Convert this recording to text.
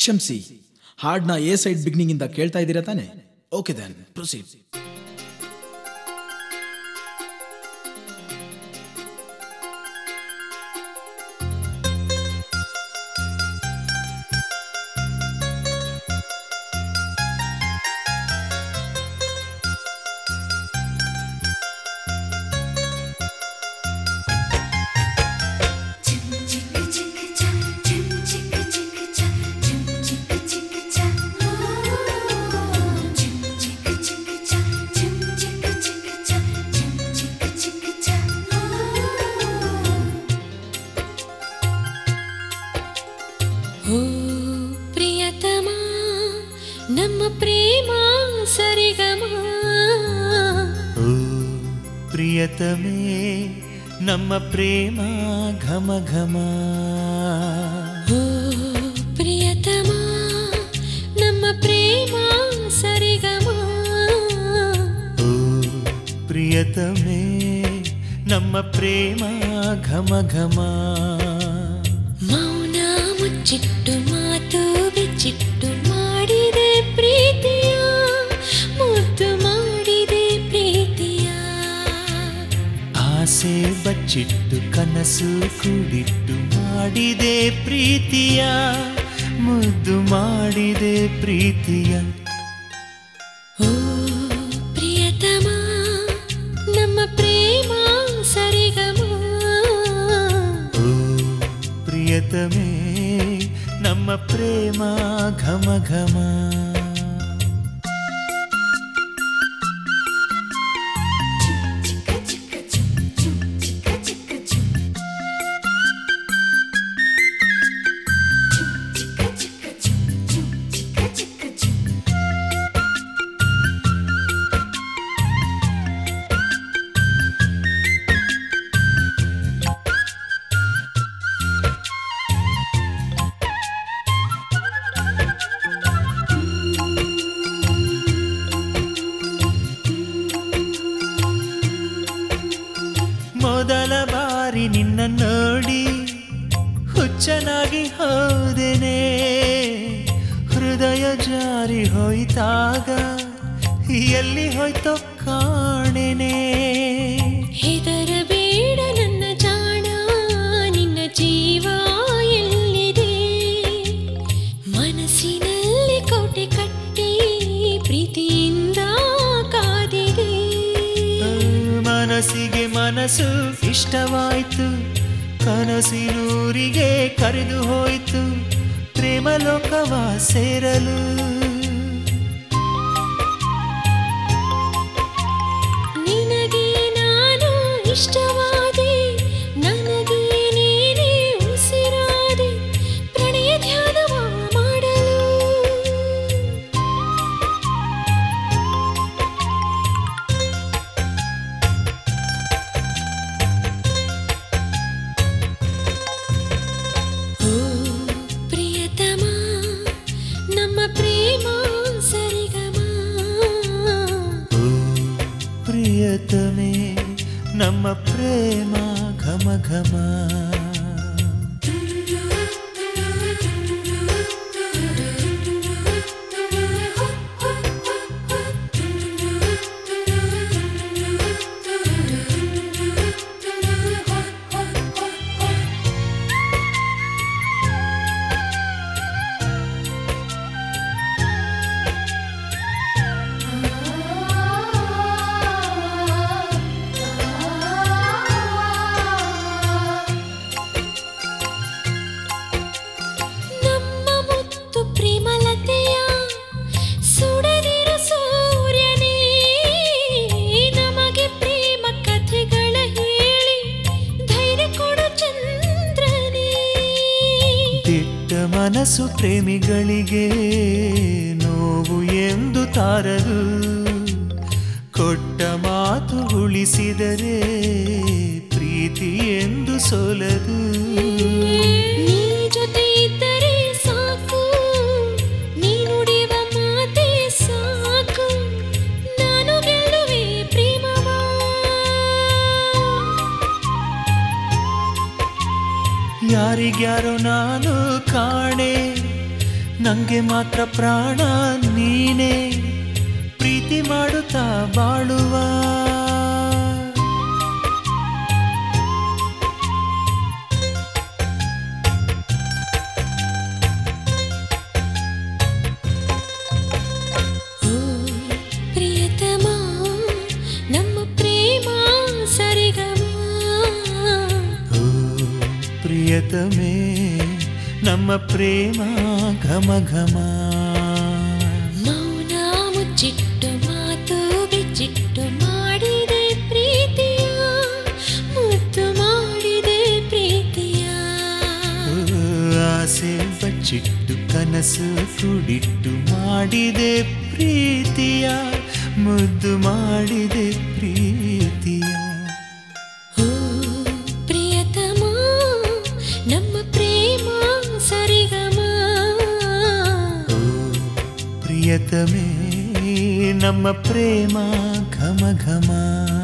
ಕ್ಷಮಿಸಿ ಹಾಡ್ನ A side beginning ಇಂದ ಕೇಳ್ತಾ ಇದ್ದೀರಾ ತಾನೆ ಓಕೆ ದೆನ್ ಪ್ರೊಸೀಡ್ ಓ ಪ್ರಿಯತಮ ನಮ್ಮ ಪ್ರೇಮ ಸರಿಗಮ ಓ ಪ್ರಿಯತಮೇ ನಮ್ಮ ಪ್ರೇಮ ಘಮ ಘಮ ಓ ಪ್ರಿಯತಮ ನಮ್ಮ ಪ್ರೇಮ ಸರಿಗಮ ಓ ಪ್ರಿಯತಮೇ ನಮ್ಮ ಪ್ರೇಮ ಘಮ ಘಮ ಮೌನ ಮುಚ್ಚಿಟ್ಟು ಮಾತು ಬಿಚ್ಚಿಟ್ಟು ಮಾಡಿದೆ ಪ್ರೀತಿಯ ಮುದ್ದು ಮಾಡಿದೆ ಪ್ರೀತಿಯ ಆಸೆ ಬಚ್ಚಿಟ್ಟು ಕನಸು ಕೂಡಿಟ್ಟು ಮಾಡಿದೆ ಪ್ರೀತಿಯ ಮುದ್ದು ಮಾಡಿದೆ ಪ್ರೀತಿಯ ಓ ಪ್ರಿಯತಮ ನಮ್ಮ ಪ್ರೇಮ ಸರಿಗಮ ಓ ಪ್ರಿಯತಮೇ ನಮ್ಮ ಪ್ರೇಮ ಘಮ ಘಮ ಮೊದಲ ಬಾರಿ ನಿನ್ನ ನೋಡಿ ಹುಚ್ಚನಾಗಿ ಹೋದೆನೆ ಹೃದಯ ಜಾರಿ ಹೋಯ್ತಾಗ ಎಲ್ಲಿ ಹೋಯ್ತೋ ಕಾಣೆನೆ ಹೆದರಬೇಡ ನನ್ನ ಜಾಣ ನಿನ್ನ ಜೀವ ಎಲ್ಲಿದೆ ಮನಸ್ಸಿನಲ್ಲಿ ಕೋಟೆ ಕಟ್ಟಿ ಪ್ರೀತಿಯಿಂದ ಕಾದಿದೆ ಮನಸ್ಸಿಗೆ ಮನಸ್ಸು ಇಷ್ಟವಾಯ್ತು ಕನಸಿನೂರಿಗೆ ಕರೆದು ಹೋಯ್ತು ಪ್ರೇಮ ಲೋಕವ ಸೇರಲು ನಿನಗೆ ನಾನು ಇಷ್ಟವಾದೆ ನನಗೆ ನೀನೇ ಉಸಿರಾದೆ ಪ್ರಣಯ ಧ್ಯಾನವ ಮಾಡಲು ಓ ಪ್ರಿಯತಮ ನಮ್ಮ ಪ್ರೇಮ ಸರಿಗಮ ಓ ಪ್ರಿಯತಮೇ ನಮ್ಮ ಪ್ರೇಮ ಘಮ ಘಮ ನಮ್ಮ ಮುತ್ತು ಪ್ರೇಮಲತೆಯ ಸುಡದಿರು ಸೂರ್ಯನೇ ನಮಗೆ ಪ್ರೇಮ ಕಥೆಗಳ ಹೇಳಿ ಧೈರ್ಯ ಕೊಡು ಚಂದ್ರನೇ ದಿಟ್ಟ ಮನಸ್ಸು ಪ್ರೇಮಿಗಳಿಗೆ ನೋವು ಎಂದು ತಾರದು ಕೊಟ್ಟ ಮಾತು ಉಳಿಸಿದರೆ ಪ್ರೀತಿ ಎಂದು ಸೋಲದು ನೀ ಜೊತೆ ಇದ್ದರೆ ಸಾಕು ನೀ ನುಡಿವ ಮಾತೆ ಸಾಕು ನಾನು ಗೆಲ್ಲುವೆ ಪ್ರೇಮವ ಯಾರಿಗ್ಯಾರೋ ನಾನು ಕಾಣೆ ನಂಗೆ ಮಾತ್ರ ಪ್ರಾಣ ನೀನೇ ಪ್ರೀತಿ ಮಾಡುತ್ತಾ ಬಾಳುವ ಓ ಪ್ರಿಯತಮ ನಮ್ಮ ಪ್ರೇಮ ಸರಿಗಮ ಓ ಪ್ರಿಯತಮೇ ನಮ್ಮ ಪ್ರೇಮ ಘಮ ಘಮ ಮೌನ ಮುಚ್ಚಿಟ್ಟು ಮಾತು ಬಿಚ್ಚಿಟ್ಟು ಮಾಡಿದೆ ಪ್ರೀತಿಯ ಮುತ್ತು ಮಾಡಿದೆ ಪ್ರೀತಿಯ ಆಸೆ ಬಚ್ಚಿಟ್ಟು ಕನಸು ಕುಡಿಟ್ಟು ಮಾಡಿದೆ ಪ್ರೀತಿಯ ಮುದ್ದು ಮಾಡಿದೆ ಪ್ರೀತಿಯ ಓ ಪ್ರಿಯತಮ ನಮ್ಮ ಪ್ರೇಮ ಸರಿಗಮ ಓ ಪ್ರಿಯತಮೇ ನಮ್ಮ ಪ್ರೇಮ ಘಮ ಘಮ